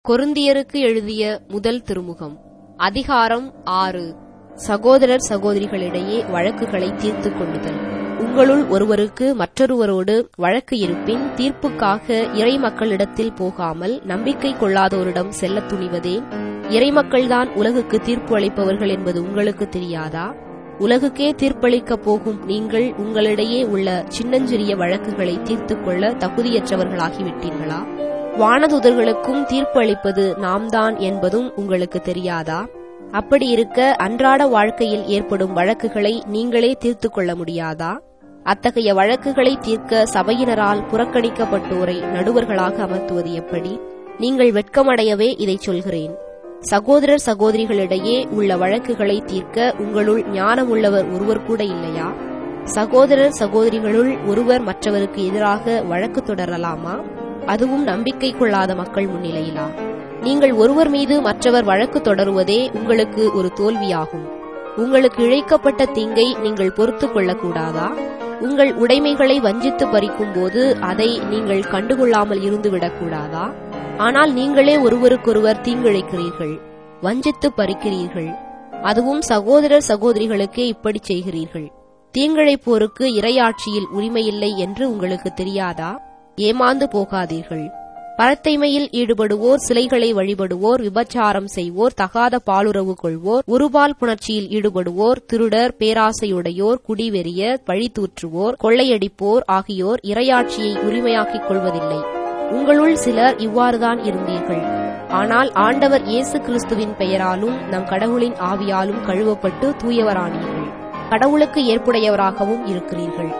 கொருந்தியருக்கு எழுதிய முதல் திருமுகம் அதிகாரம் ஆறு சகோதரர் சகோதரிகளிடையே வழக்குகளை தீர்த்துக் கொள்ளுதல் உங்களுள் ஒருவருக்கு மற்றொருவரோடு வழக்கு இருப்பின் தீர்ப்புக்காக இறை மக்களிடத்தில் போகாமல் நம்பிக்கை கொள்ளாதோரிடம் செல்லத் துணிவதே இறைமக்கள்தான் உலகுக்கு தீர்ப்பு அளிப்பவர்கள் என்பது உங்களுக்கு தெரியாதா உலகுக்கே தீர்ப்பளிக்கப் போகும் நீங்கள் உங்களிடையே உள்ள சின்னஞ்சிறிய வழக்குகளை தீர்த்துக் கொள்ள தகுதியற்றவர்களாகிவிட்டீர்களா வானதுதர்களுக்கும் தீர்ப்பு அளிப்பது நாம்தான் என்பதும் உங்களுக்கு தெரியாதா அப்படி இருக்க அன்றாட வாழ்க்கையில் ஏற்படும் வழக்குகளை நீங்களே தீர்த்துக் கொள்ள முடியாதா அத்தகைய வழக்குகளை தீர்க்க சபையினரால் புறக்கணிக்கப்பட்டோரை நடுவர்களாக அமர்த்துவது எப்படி நீங்கள் வெட்கமடையவே இதைச் சொல்கிறேன் சகோதரர் சகோதரிகளிடையே உள்ள வழக்குகளை தீர்க்க உங்களுள் ஞானமுள்ளவர் ஒருவர் கூட இல்லையா சகோதரர் சகோதரிகளுள் ஒருவர் மற்றவருக்கு எதிராக வழக்கு தொடரலாமா அதுவும் நம்பிக்கை கொள்ளாத மக்கள் முன்னிலையிலா நீங்கள் ஒருவர் மீது மற்றவர் வழக்கு தொடருவதே உங்களுக்கு ஒரு தோல்வியாகும் உங்களுக்கு இழைக்கப்பட்ட தீங்கை நீங்கள் பொறுத்து கொள்ளக்கூடாதா உங்கள் உடைமைகளை வஞ்சித்து பறிக்கும் போது அதை நீங்கள் கண்டுகொள்ளாமல் இருந்துவிடக்கூடாதா ஆனால் நீங்களே ஒருவருக்கொருவர் தீங்கிழைக்கிறீர்கள் வஞ்சித்து பறிக்கிறீர்கள் அதுவும் சகோதரர் சகோதரிகளுக்கே இப்படி செய்கிறீர்கள் தீங்கிழைப்போருக்கு இரையாட்சியில் உரிமையில்லை என்று உங்களுக்கு தெரியாதா ஏமாந்து போகாதீர்கள் பரத்தைமையில் ஈடுபடுவோர் சிலைகளை வழிபடுவோர் விபச்சாரம் செய்வோர் தகாத பாலுறவு கொள்வோர் உருபால் புணர்ச்சியில் ஈடுபடுவோர் திருடர் பேராசையுடையோர் குடிவெறிய பழித்தூற்றுவோர் கொள்ளையடிப்போர் ஆகியோர் இரையாட்சியை உரிமையாக்கிக் கொள்வதில்லை உங்களுள் சிலர் இவ்வாறுதான் இருந்தீர்கள் ஆனால் ஆண்டவர் இயேசு கிறிஸ்துவின் பெயராலும் நம் கடவுளின் ஆவியாலும் கழுவப்பட்டு தூயவரானீர்கள் கடவுளுக்கு ஏற்புடையவராகவும் இருக்கிறீர்கள்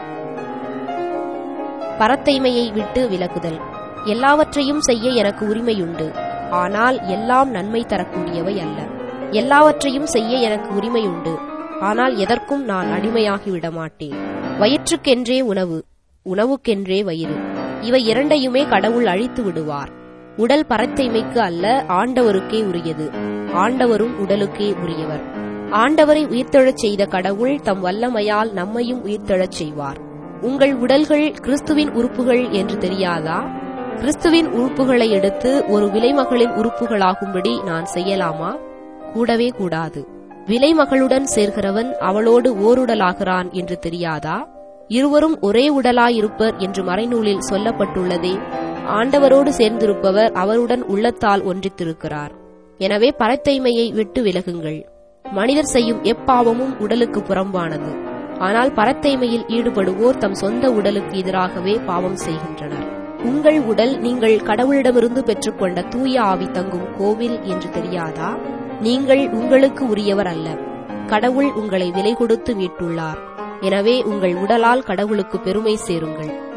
பரத்தைமையை விட்டு விலகுதல் எல்லாவற்றையும் செய்ய எனக்கு உரிமையுண்டு ஆனால் எல்லாம் நன்மை தரக்கூடியவை அல்ல எல்லாவற்றையும் செய்ய எனக்கு உரிமையுண்டு ஆனால் எதற்கும் நான் அடிமையாகிவிட மாட்டேன் வயிற்றுக்கென்றே உணவு உணவுக்கென்றே வயிறு இவை இரண்டையுமே கடவுள் அழித்து விடுவார் உடல் பரத்தைமைக்கு அல்ல ஆண்டவருக்கே உரியது ஆண்டவரும் உடலுக்கே உரியவர் ஆண்டவரை உயிர்த்தெழச் செய்த கடவுள் தம் வல்லமையால் நம்மையும் உயிர்த்தெழச் செய்வார் உங்கள் உடல்கள் கிறிஸ்துவின் உறுப்புகள் என்று தெரியாதா கிறிஸ்துவின் உறுப்புகளை எடுத்து ஒரு விலைமகளின் உறுப்புகளாகும்படி நான் செய்யலாமா கூடவே கூடாது விலைமகளுடன் சேர்கிறவன் அவளோடு ஓருடலாகிறான் என்று தெரியாதா இருவரும் ஒரே உடலாயிருப்பர் என்று மறைநூலில் சொல்லப்பட்டுள்ளதே ஆண்டவரோடு சேர்ந்திருப்பவர் அவருடன் உள்ளத்தால் ஒன்றித்திருக்கிறார் எனவே பரத்தைமையை விட்டு விலகுங்கள் மனிதர் செய்யும் எப்பாவமும் உடலுக்கு புறம்பானது ஆனால் பரத்தைமையில் ஈடுபடுவோர் தம் சொந்த உடலுக்கு எதிராகவே பாவம் செய்கின்றனர் உங்கள் உடல் நீங்கள் கடவுளிடமிருந்து பெற்றுக்கொண்ட தூய ஆவி தங்கும் கோவில் என்று தெரியாதா நீங்கள் உங்களுக்கு உரியவர் அல்ல கடவுள் உங்களை விலை கொடுத்து மீட்டுள்ளார் எனவே உங்கள் உடலால் கடவுளுக்கு பெருமை சேருங்கள்